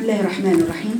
الله الرحمن الرحيم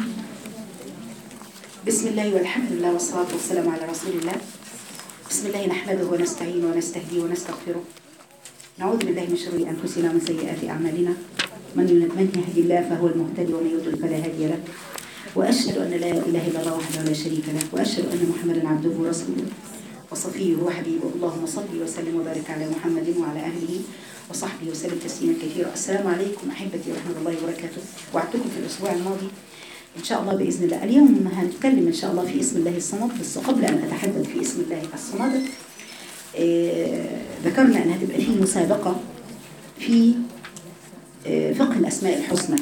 بسم الله والحمد لله والصلاة والسلام على رسول الله بسم الله نحمده ونستعين ونستهديه ونستغفره نعوذ بالله من شرور أنفسنا ومن سيئات أعمالنا من من يهدي الله فهو المهتدي ومن يضلل فلا هادي له وأشهد أن لا إله إلا الله وحده لا شريك له وأشهد أن محمدا عبده ورسوله وصفيه وحبيبه اللهم صل وسلم وبارك على محمد وعلى أهله وصحبه وسلم تسليما كثيرا السلام عليكم أحبتي ورحمة الله وبركاته وعدتكم في الأسبوع الماضي إن شاء الله بإذن الله اليوم هنتكلم إن شاء الله في اسم الله الصمد بس قبل أن أتحدث في اسم الله الصمد آه، ذكرنا أن هتبقى في مسابقة في آه، فقه الأسماء الحسنى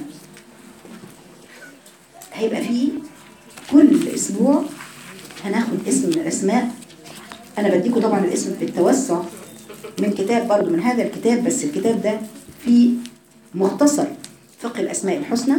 هيبقى في كل أسبوع هناخد اسم من الأسماء أنا بديكم طبعا الاسم بالتوسع من كتاب برضو من هذا الكتاب بس الكتاب ده فيه مختصر فقه الأسماء الحسنى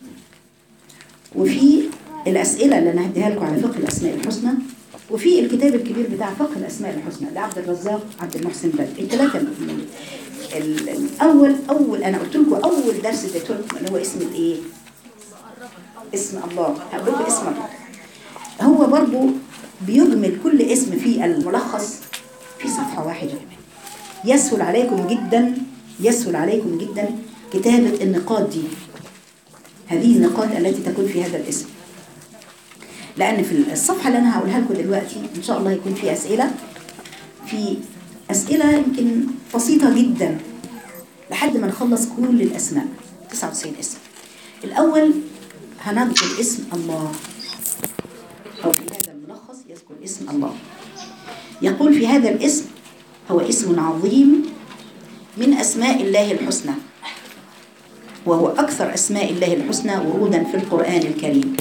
وفي الأسئلة اللي أنا هديها لكم على فقه الأسماء الحسنى وفي الكتاب الكبير بتاع فقه الأسماء الحسنى لعبد الرزاق عبد المحسن بدر الثلاثة ال- ال- الأول أول أنا قلت لكم أول درس اديته لكم اللي هو اسم الإيه؟ اسم الله هقول لكم اسم الله هو برضو بيجمل كل اسم في الملخص في صفحة واحدة يسهل عليكم جدا يسهل عليكم جدا كتابة النقاط دي هذه النقاط التي تكون في هذا الاسم لأن في الصفحة اللي أنا هقولها لكم دلوقتي إن شاء الله يكون في أسئلة في أسئلة يمكن بسيطة جدا لحد ما نخلص كل الأسماء 99 اسم الأول هنذكر اسم الله أو في هذا الملخص يذكر اسم الله يقول في هذا الاسم هو اسم عظيم من أسماء الله الحسنى وهو أكثر أسماء الله الحسنى ورودا في القرآن الكريم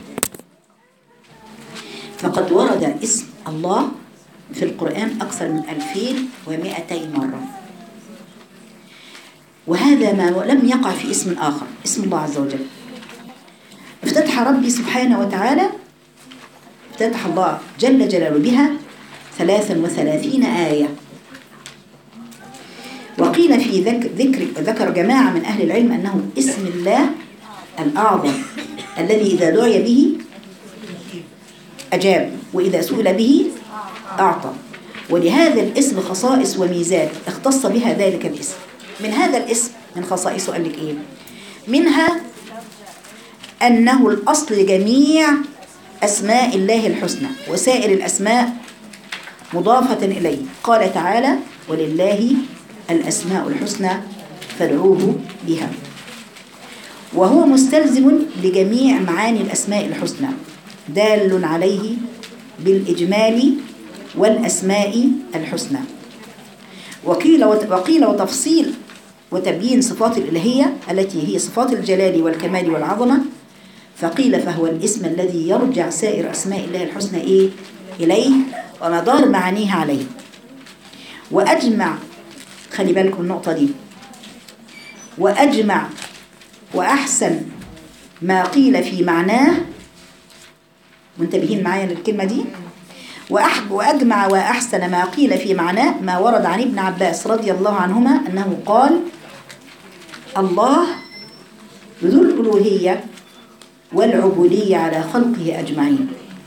فقد ورد اسم الله في القرآن أكثر من 2200 مرة وهذا ما لم يقع في اسم آخر اسم الله عز وجل افتتح ربي سبحانه وتعالى افتتح الله جل جلاله بها 33 آية وقيل في ذكر, ذكر ذكر جماعة من أهل العلم أنه اسم الله الأعظم الذي إذا دعي به أجاب وإذا سئل به أعطى ولهذا الاسم خصائص وميزات اختص بها ذلك الاسم من هذا الاسم من خصائصه قال لك إيه منها أنه الأصل لجميع أسماء الله الحسنى وسائر الأسماء مضافة إليه قال تعالى ولله الأسماء الحسنى فادعوه بها وهو مستلزم لجميع معاني الأسماء الحسنى دال عليه بالإجمال والأسماء الحسنى وقيل وقيل وتفصيل وتبيين صفات الإلهية التي هي صفات الجلال والكمال والعظمة فقيل فهو الاسم الذي يرجع سائر أسماء الله الحسنى إيه؟ إليه ومدار معانيها عليه وأجمع خلي بالكم النقطة دي وأجمع وأحسن ما قيل في معناه منتبهين معايا للكلمة دي وأحب وأجمع وأحسن ما قيل في معناه ما ورد عن ابن عباس رضي الله عنهما أنه قال الله ذو الألوهية والعبودية على خلقه أجمعين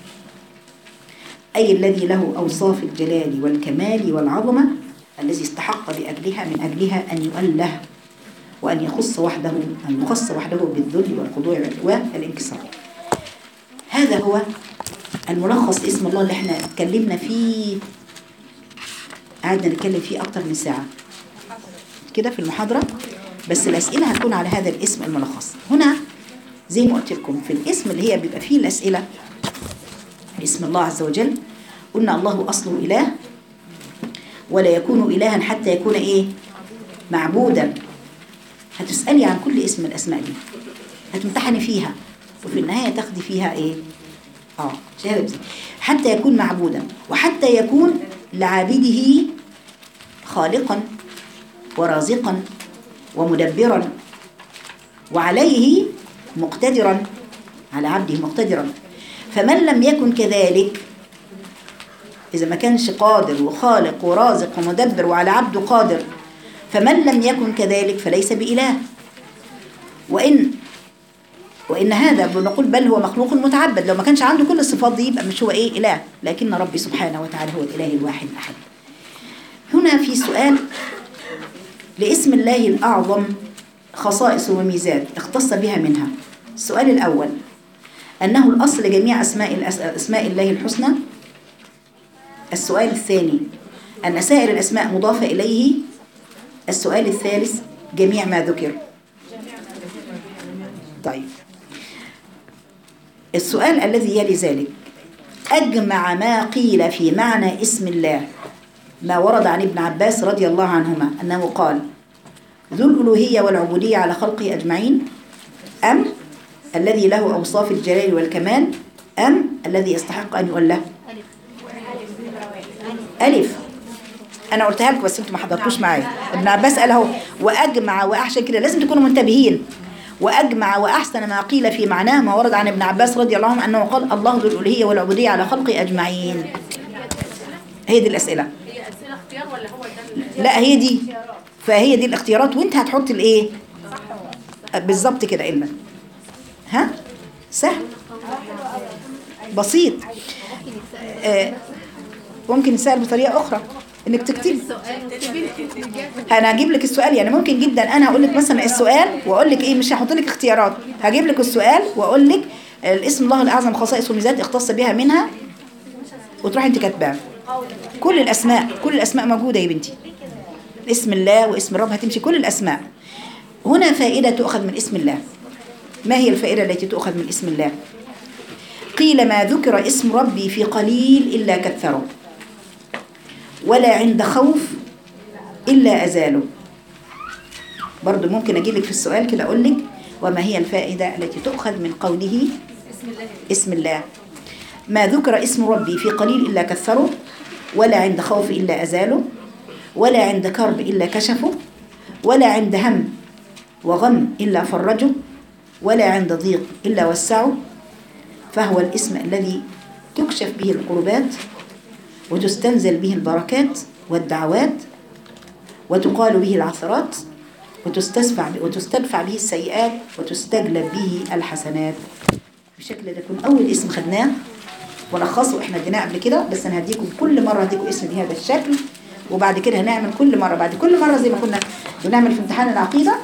أي الذي له أوصاف الجلال والكمال والعظمة الذي استحق بأجلها من أجلها أن يؤله وأن يخص وحده أن يخص وحده بالذل والخضوع والانكسار هذا هو الملخص اسم الله اللي احنا اتكلمنا فيه قعدنا نتكلم فيه أكتر من ساعة كده في المحاضرة بس الأسئلة هتكون على هذا الاسم الملخص هنا زي ما قلت لكم في الاسم اللي هي بيبقى فيه الأسئلة اسم الله عز وجل قلنا الله أصله إله ولا يكون إلها حتى يكون إيه معبودا هتسألي عن كل اسم من الأسماء دي هتمتحني فيها وفي النهاية تاخدي فيها إيه آه شهادة بزي. حتى يكون معبودا وحتى يكون لعابده خالقا ورازقا ومدبرا وعليه مقتدرا على عبده مقتدرا فمن لم يكن كذلك إذا ما كانش قادر وخالق ورازق ومدبر وعلى عبده قادر فمن لم يكن كذلك فليس بإله وإن وإن هذا بنقول بل هو مخلوق متعبد لو ما كانش عنده كل الصفات دي يبقى مش هو إيه إله لكن ربي سبحانه وتعالى هو الإله الواحد الأحد هنا في سؤال لاسم الله الأعظم خصائص وميزات اختص بها منها السؤال الأول أنه الأصل لجميع أسماء الأس- أسماء الله الحسنى السؤال الثاني أن سائر الأسماء مضافة إليه السؤال الثالث جميع ما ذكر طيب السؤال الذي يلي ذلك أجمع ما قيل في معنى اسم الله ما ورد عن ابن عباس رضي الله عنهما أنه قال ذو الألوهية والعبودية على خلقه أجمعين أم الذي له أوصاف الجلال والكمال أم الذي يستحق أن يقول له ألف أنا قلتها لكم بس أنتوا ما حضرتوش معايا ابن عباس قال اهو وأجمع وأحسن كده لازم تكونوا منتبهين وأجمع وأحسن ما قيل في معناه ما ورد عن ابن عباس رضي الله عنه أنه قال الله ذو الألوهية والعبودية على خلقه أجمعين هي دي الأسئلة هي أسئلة اختيار ولا هو ده ال- لا هي دي فهي دي الاختيارات وانت هتحط الايه بالظبط كده علما ها سهل بسيط آه، ممكن نسأل بطريقة أخرى إنك تكتبي انا هجيب لك السؤال يعني ممكن جدا انا هقول لك مثلا السؤال واقول لك ايه مش هحط لك اختيارات هجيب لك السؤال واقول لك الاسم الله الاعظم خصائص وميزات اختص بها منها وتروحي انت كاتباها كل الاسماء كل الاسماء موجوده يا بنتي اسم الله واسم الرب هتمشي كل الاسماء هنا فائده تؤخذ من اسم الله ما هي الفائده التي تؤخذ من اسم الله قيل ما ذكر اسم ربي في قليل الا كثره ولا عند خوف إلا أزاله برضو ممكن أجيب لك في السؤال كده أقول لك وما هي الفائدة التي تؤخذ من قوله اسم الله ما ذكر اسم ربي في قليل إلا كثره ولا عند خوف إلا أزاله ولا عند كرب إلا كشفه ولا عند هم وغم إلا فرجه ولا عند ضيق إلا وسعه فهو الاسم الذي تكشف به القربات وتستنزل به البركات والدعوات وتقال به العثرات وتستدفع وتستدفع به السيئات وتستجلب به الحسنات بشكل ده يكون أول اسم خدناه ولخصه احنا اديناه قبل كده بس انا هديكم كل مرة هديكم اسم بهذا الشكل وبعد كده هنعمل كل مرة بعد كل مرة زي ما كنا بنعمل في امتحان العقيدة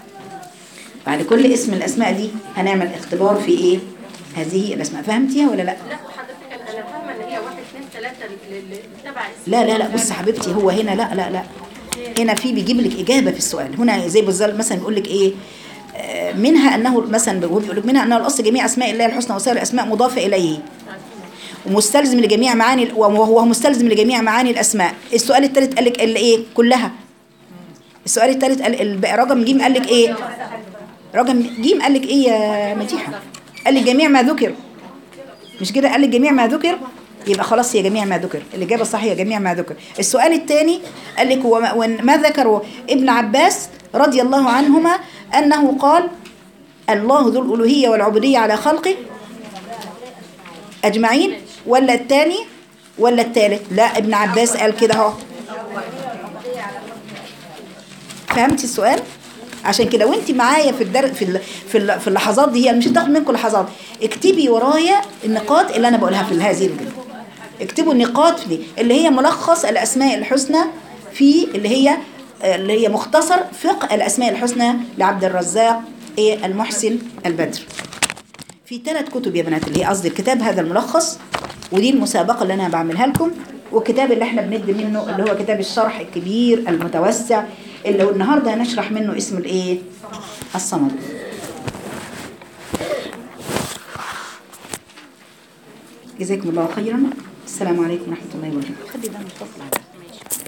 بعد كل اسم من الأسماء دي هنعمل اختبار في ايه هذه الأسماء فهمتيها ولا لا؟ لا حضرتك انا أنا فاهمه ان هي واحد اثنين ثلاثه اللي تبع اسم لا لا لا بص حبيبتي هو هنا لا لا لا هنا في بيجيب لك إجابة في السؤال هنا زي بالظبط مثلا بيقول لك إيه آه، منها أنه مثلا هو بيقول لك منها أنه الأصل جميع أسماء الله الحسنى وسائر الأسماء مضافة إليه ومستلزم لجميع معاني وهو مستلزم لجميع معاني الأسماء السؤال الثالث قال لك اللي إيه كلها السؤال الثالث قال ال- رقم جيم قال لك إيه رقم جيم قال لك إيه يا مديحة قال لك جميع ما ذكر مش كده قال لك جميع ما ذكر يبقى خلاص هي جميع ما ذكر الإجابة الصحيحة جميع ما ذكر السؤال الثاني قال لك وما وما ذكره ابن عباس رضي الله عنهما أنه قال الله ذو الألوهية والعبودية على خلقه أجمعين ولا الثاني ولا الثالث لا ابن عباس قال كده اهو فهمتي السؤال عشان كده وانت معايا في الدر في ال- في ال- في اللحظات دي هي مش هتاخد منكم لحظات اكتبي ورايا النقاط اللي انا بقولها في هذه الجمله اكتبوا النقاط دي اللي هي ملخص الاسماء الحسنى في اللي هي اللي هي مختصر فقه الاسماء الحسنى لعبد الرزاق ايه المحسن البدر في ثلاث كتب يا بنات اللي هي قصدي الكتاب هذا الملخص ودي المسابقة اللي أنا بعملها لكم والكتاب اللي احنا بندي منه اللي هو كتاب الشرح الكبير المتوسع اللي هو النهاردة هنشرح منه اسم الايه الصمد جزاكم الله خيرا السلام عليكم ورحمة الله وبركاته خلي ده متصل عليك